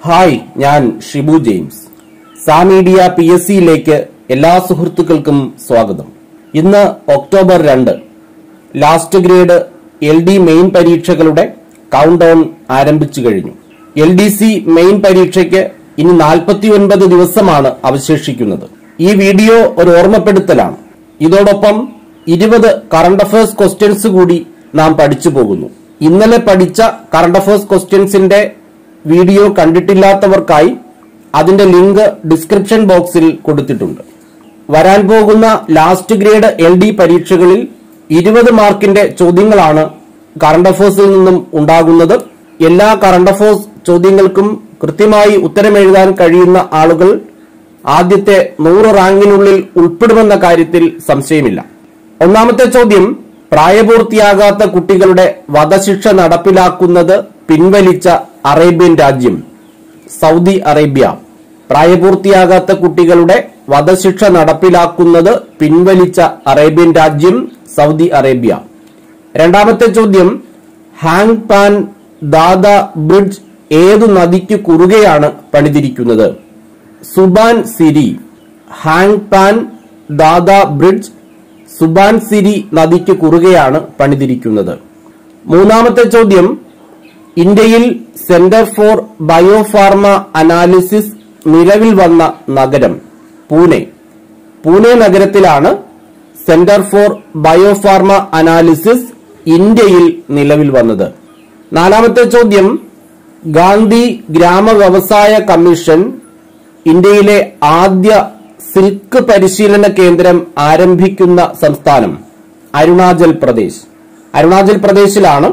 hi ഞാൻ ഷിബു ജെയിംസ് സാ media P S സിയിലേക്ക് എല്ലാ സുഹൃത്തുക്കൾക്കും സ്വാഗതം ഇന്ന് ഒക്ടോബർ രണ്ട് last grade L D main പരീക്ഷകളുടെ കൗണ്ട് ഡൗൺ ആരംഭിച്ചു കഴിഞ്ഞു എൽ ഡി സി മെയിൻ പരീക്ഷയ്ക്ക് ഇനി നാൽപ്പത്തി ഒൻപത് ദിവസമാണ് അവശേഷിക്കുന്നത് ഈ വീഡിയോ ഒരു ഓർമ്മപ്പെടുത്തലാണ് ഇതോടൊപ്പം ഇരുപത് കറണ്ട് അഫയേഴ്സ് ക്വസ്റ്റ്യൻസ് കൂടി നാം പഠിച്ചു പോകുന്നു ഇന്നലെ പഠിച്ച കറണ്ട് അഫയേഴ്സ് ക്വസ്റ്റ്യൻസിന്റെ വീഡിയോ കണ്ടിട്ടില്ലാത്തവർക്കായി അതിന്റെ ലിങ്ക് ഡിസ്ക്രിപ്ഷൻ ബോക്സിൽ കൊടുത്തിട്ടുണ്ട് വരാൻ പോകുന്ന ലാസ്റ്റ് ഗ്രേഡ് എൽ ഡി പരീക്ഷകളിൽ ഇരുപത് മാർക്കിന്റെ ചോദ്യങ്ങളാണ് കറണ്ട് അഫയേഴ്സിൽ നിന്നും ഉണ്ടാകുന്നത് എല്ലാ കറണ്ട് അഫയേഴ്സ് ചോദ്യങ്ങൾക്കും കൃത്യമായി ഉത്തരമെഴുതാൻ കഴിയുന്ന ആളുകൾ ആദ്യത്തെ നൂറ് റാങ്കിനുള്ളിൽ ഉൾപ്പെടുമെന്ന കാര്യത്തിൽ സംശയമില്ല ഒന്നാമത്തെ ചോദ്യം പ്രായപൂർത്തിയാകാത്ത കുട്ടികളുടെ വധശിക്ഷ നടപ്പിലാക്കുന്നത് പിൻവലിച്ച അറേബ്യൻ രാജ്യം സൗദി അറേബ്യ പ്രായപൂർത്തിയാകാത്ത കുട്ടികളുടെ വധശിക്ഷ നടപ്പിലാക്കുന്നത് പിൻവലിച്ച അറേബ്യൻ രാജ്യം സൗദി അറേബ്യ രണ്ടാമത്തെ ചോദ്യം ഹാങ് പാൻ ദാദ ബ്രിഡ്ജ് ഏതു നദിക്ക് കുറുകെയാണ് പണിതിരിക്കുന്നത് Subansiri Hangpan Dada bridge Subansiri നദിക്ക് കുറുകെയാണ് പണിതിരിക്കുന്നത് മൂന്നാമത്തെ ചോദ്യം ഇന്ത്യയിൽ സെന്റർ ഫോർ ബയോഫാർമ അനാലിസിസ് നിലവിൽ വന്ന നഗരം പൂനെ പൂനെ നഗരത്തിലാണ് സെന്റർ ഫോർ ബയോഫാർമ അനാലിസിസ് ഇന്ത്യയിൽ നിലവിൽ വന്നത് നാലാമത്തെ ചോദ്യം ഗാന്ധി ഗ്രാമ വ്യവസായ കമ്മീഷൻ ഇന്ത്യയിലെ ആദ്യ സിൽക്ക് പരിശീലന കേന്ദ്രം ആരംഭിക്കുന്ന സംസ്ഥാനം അരുണാചൽ പ്രദേശ് അരുണാചൽ പ്രദേശിലാണ്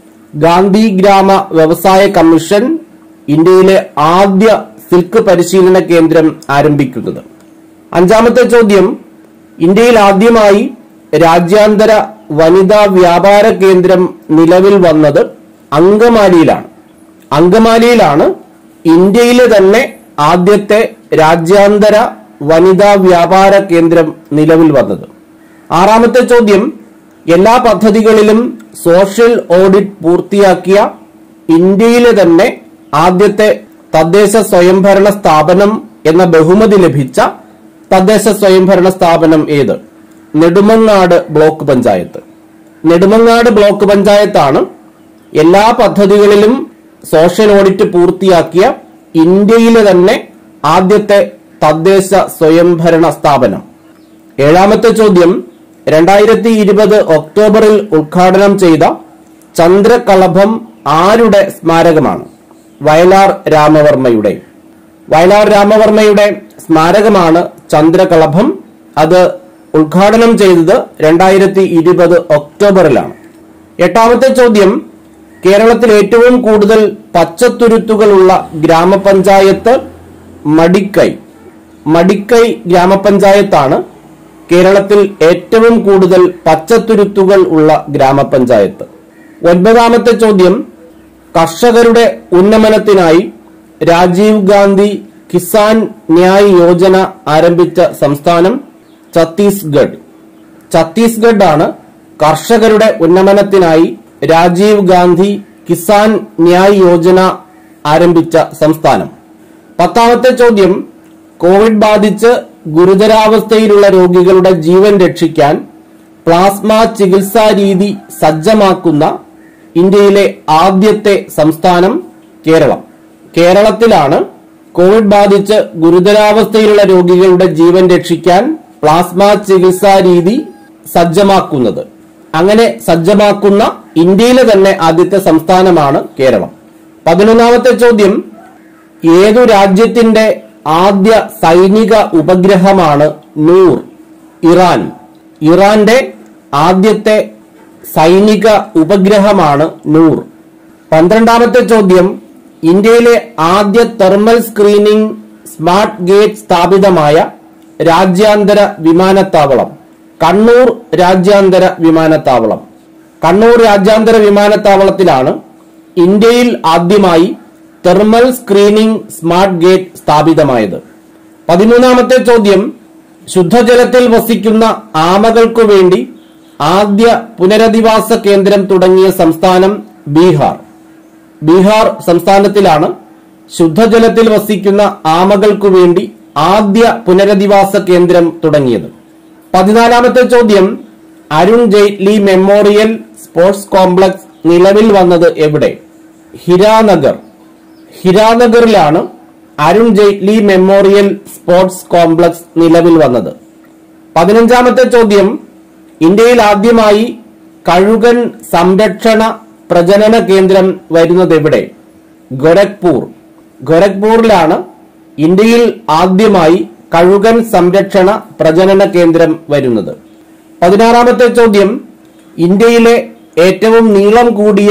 ഗാന്ധി ഗ്രാമ വ്യവസായ കമ്മീഷൻ ഇന്ത്യയിലെ ആദ്യ സിൽക്ക് പരിശീലന കേന്ദ്രം ആരംഭിക്കുന്നത് അഞ്ചാമത്തെ ചോദ്യം ഇന്ത്യയിൽ ആദ്യമായി രാജ്യാന്തര വനിതാ വ്യാപാര കേന്ദ്രം നിലവിൽ വന്നത് അങ്കമാലിയിലാണ് അങ്കമാലിയിലാണ് ഇന്ത്യയിലെ തന്നെ ആദ്യത്തെ രാജ്യാന്തര വനിതാ വ്യാപാര കേന്ദ്രം നിലവിൽ വന്നത് ആറാമത്തെ ചോദ്യം എല്ലാ പദ്ധതികളിലും സോഷ്യൽ ഓഡിറ്റ് പൂർത്തിയാക്കിയ ഇന്ത്യയിലെ തന്നെ ആദ്യത്തെ തദ്ദേശ സ്വയംഭരണ സ്ഥാപനം എന്ന ബഹുമതി ലഭിച്ച തദ്ദേശ സ്വയംഭരണ സ്ഥാപനം ഏത് നെടുമങ്ങാട് ബ്ലോക്ക് പഞ്ചായത്ത് നെടുമങ്ങാട് ബ്ലോക്ക് പഞ്ചായത്താണ് എല്ലാ പദ്ധതികളിലും സോഷ്യൽ ഓഡിറ്റ് പൂർത്തിയാക്കിയ ഇന്ത്യയിലെ തന്നെ ആദ്യത്തെ തദ്ദേശ സ്വയംഭരണ സ്ഥാപനം ഏഴാമത്തെ ചോദ്യം രണ്ടായിരത്തി ഇരുപത് ഒക്ടോബറിൽ ഉദ്ഘാടനം ചെയ്ത ചന്ദ്രകളഭം ആരുടെ സ്മാരകമാണ് വയലാർ രാമവർമ്മയുടെ വയലാർ രാമവർമ്മയുടെ സ്മാരകമാണ് ചന്ദ്രകളഭം അത് ഉദ്ഘാടനം ചെയ്തത് രണ്ടായിരത്തി ഇരുപത് ഒക്ടോബറിലാണ് എട്ടാമത്തെ ചോദ്യം കേരളത്തിൽ ഏറ്റവും കൂടുതൽ പച്ചത്തുരുത്തുകളുള്ള ഗ്രാമപഞ്ചായത്ത് മടിക്കൈ മടിക്കൈ ഗ്രാമപഞ്ചായത്താണ് കേരളത്തിൽ ഏറ്റവും കൂടുതൽ പച്ചത്തുരുത്തുകൾ ഉള്ള ഗ്രാമപഞ്ചായത്ത് ഒൻപതാമത്തെ ചോദ്യം കർഷകരുടെ ഉന്നമനത്തിനായി രാജീവ് ഗാന്ധി കിസാൻ ന്യായ് യോജന ആരംഭിച്ച സംസ്ഥാനം ഛത്തീസ്ഗഡ് ഛത്തീസ്ഗഡ് ആണ് കർഷകരുടെ ഉന്നമനത്തിനായി രാജീവ് ഗാന്ധി കിസാൻ ന്യായ് യോജന ആരംഭിച്ച സംസ്ഥാനം പത്താമത്തെ ചോദ്യം കോവിഡ് ബാധിച്ച് ഗുരുതരാവസ്ഥയിലുള്ള രോഗികളുടെ ജീവൻ രക്ഷിക്കാൻ പ്ലാസ്മ ചികിത്സാ രീതി സജ്ജമാക്കുന്ന ഇന്ത്യയിലെ ആദ്യത്തെ സംസ്ഥാനം കേരളം കേരളത്തിലാണ് കോവിഡ് ബാധിച്ച് ഗുരുതരാവസ്ഥയിലുള്ള രോഗികളുടെ ജീവൻ രക്ഷിക്കാൻ പ്ലാസ്മ ചികിത്സാ രീതി സജ്ജമാക്കുന്നത് അങ്ങനെ സജ്ജമാക്കുന്ന ഇന്ത്യയിലെ തന്നെ ആദ്യത്തെ സംസ്ഥാനമാണ് കേരളം പതിനൊന്നാമത്തെ ചോദ്യം ഏതു രാജ്യത്തിന്റെ ആദ്യ സൈനിക ഉപഗ്രഹമാണ് നൂർ ഇറാൻ ഇറാന്റെ ആദ്യത്തെ സൈനിക ഉപഗ്രഹമാണ് നൂർ പന്ത്രണ്ടാമത്തെ ചോദ്യം ഇന്ത്യയിലെ ആദ്യ തെർമൽ സ്ക്രീനിംഗ് സ്മാർട്ട് ഗേറ്റ് സ്ഥാപിതമായ രാജ്യാന്തര വിമാനത്താവളം കണ്ണൂർ രാജ്യാന്തര വിമാനത്താവളം കണ്ണൂർ രാജ്യാന്തര വിമാനത്താവളത്തിലാണ് ഇന്ത്യയിൽ ആദ്യമായി തെർമൽ സ്ക്രീനിംഗ് സ്മാർട്ട് ഗേറ്റ് സ്ഥാപിതമായത് പതിമൂന്നാമത്തെ ചോദ്യം ശുദ്ധജലത്തിൽ വസിക്കുന്ന ആമകൾക്കു വേണ്ടി ആദ്യ പുനരധിവാസ കേന്ദ്രം തുടങ്ങിയ സംസ്ഥാനം ബീഹാർ ബീഹാർ സംസ്ഥാനത്തിലാണ് ശുദ്ധജലത്തിൽ വസിക്കുന്ന ആമകൾക്കു വേണ്ടി ആദ്യ പുനരധിവാസ കേന്ദ്രം തുടങ്ങിയത് പതിനാലാമത്തെ ചോദ്യം Arun Jaitley memorial sports complex നിലവിൽ വന്നത് എവിടെ ഹിരാനഗർ ഹിരാനഗറിലാണ് Arun Jaitley memorial sports complex നിലവിൽ വന്നത് പതിനഞ്ചാമത്തെ ചോദ്യം ഇന്ത്യയിൽ ആദ്യമായി കഴുകൻ സംരക്ഷണ പ്രജനന കേന്ദ്രം വരുന്നത് എവിടെ ഗോരഖ്പൂർ ഗോരഖ്പൂരിലാണ് ഇന്ത്യയിൽ ആദ്യമായി കഴുകൻ സംരക്ഷണ പ്രജനന കേന്ദ്രം വരുന്നത് പതിനാറാമത്തെ ചോദ്യം ഇന്ത്യയിലെ ഏറ്റവും നീളം കൂടിയ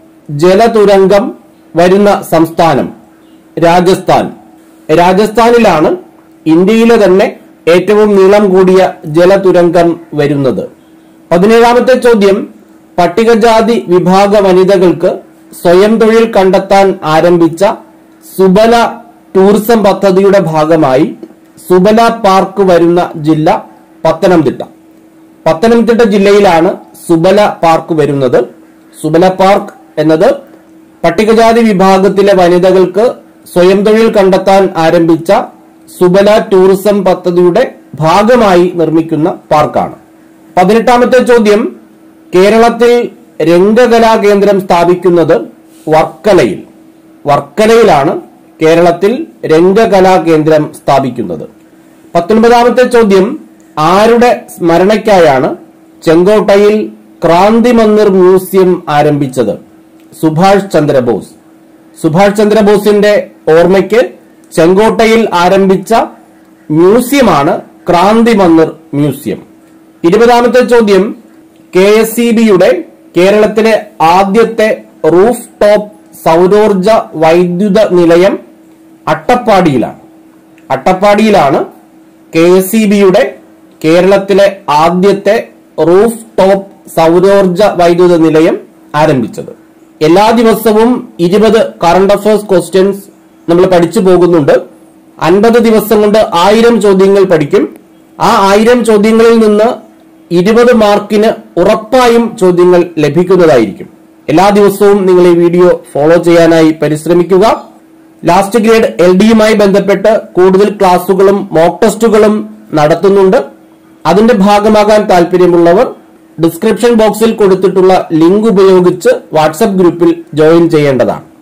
ജലതുരങ്കം വരുന്ന സംസ്ഥാനം രാജസ്ഥാൻ രാജസ്ഥാനിലാണ് ഇന്ത്യയിലെ തന്നെ ഏറ്റവും നീളം കൂടിയ ജലതുരങ്കം വരുന്നത് പതിനേഴാമത്തെ ചോദ്യം പട്ടികജാതി വിഭാഗ വനിതകൾക്ക് സ്വയം തൊഴിൽ കണ്ടെത്താൻ ആരംഭിച്ച സുബല ടൂറിസം പദ്ധതിയുടെ ഭാഗമായി സുബല പാർക്ക് വരുന്ന ജില്ല പത്തനംതിട്ട പത്തനംതിട്ട ജില്ലയിലാണ് സുബല പാർക്ക് വരുന്നത് സുബല പാർക്ക് എന്നത് പട്ടികജാതി വിഭാഗത്തിലെ വനിതകൾക്ക് സ്വയം തൊഴിൽ കണ്ടെത്താൻ ആരംഭിച്ച സുബല ടൂറിസം പദ്ധതിയുടെ ഭാഗമായി നിർമ്മിക്കുന്ന പാർക്കാണ് പതിനെട്ടാമത്തെ ചോദ്യം കേരളത്തിൽ രംഗകലാ കേന്ദ്രം സ്ഥാപിക്കുന്നത് വർക്കലയിൽ വർക്കലയിലാണ് കേരളത്തിൽ രംഗകലാ കേന്ദ്രം സ്ഥാപിക്കുന്നത് പത്തൊൻപതാമത്തെ ചോദ്യം ആരുടെ സ്മരണയ്ക്കായാണ് ചെങ്കോട്ടയിൽ ക്രാന്തി മന്ദിർ മ്യൂസിയം ആരംഭിച്ചത് സുഭാഷ് ചന്ദ്രബോസ് സുഭാഷ് ചന്ദ്രബോസിന്റെ ഓർമ്മയ്ക്ക് ചെങ്കോട്ടയിൽ ആരംഭിച്ച മ്യൂസിയമാണ് ക്രാന്തി മന്ദിർ മ്യൂസിയം ഇരുപതാമത്തെ ചോദ്യം കെ എസ് ഇ ബിയുടെ കേരളത്തിലെ ആദ്യത്തെ റൂഫ് ടോപ്പ് സൗരോർജ വൈദ്യുത നിലയം അട്ടപ്പാടിയിലാണ് അട്ടപ്പാടിയിലാണ് കെ എസ് ഇ ബിയുടെ കേരളത്തിലെ ആദ്യത്തെ റൂഫ് ടോപ്പ് സൗരോർജ വൈദ്യുത നിലയം ആരംഭിച്ചത് എല്ലാ ദിവസവും ഇരുപത് കറണ്ട് അഫയേഴ്സ് ക്വസ്റ്റ്യൻസ് നമ്മൾ പഠിച്ചു പോകുന്നുണ്ട് അൻപത് ദിവസം കൊണ്ട് ആയിരം ചോദ്യങ്ങൾ പഠിക്കും ആ ആയിരം ചോദ്യങ്ങളിൽ നിന്ന് ഇരുപത് മാർക്കിന് ഉറപ്പായും ചോദ്യങ്ങൾ ലഭിക്കുന്നതായിരിക്കും എല്ലാ ദിവസവും നിങ്ങൾ ഈ വീഡിയോ ഫോളോ ചെയ്യാനായി പരിശ്രമിക്കുക ലാസ്റ്റ് ഗ്രേഡ് എൽ ഡിയുമായി ബന്ധപ്പെട്ട് കൂടുതൽ ക്ലാസുകളും മോക്ക് ടെസ്റ്റുകളും നടത്തുന്നുണ്ട് അതിന്റെ ഭാഗമാകാൻ താല്പര്യമുള്ളവർ ഡിസ്ക്രിപ്ഷൻ ബോക്സിൽ കൊടുത്തിട്ടുള്ള ലിങ്ക് ഉപയോഗിച്ച് വാട്സപ്പ് ഗ്രൂപ്പിൽ ജോയിൻ ചെയ്യേണ്ടതാണ്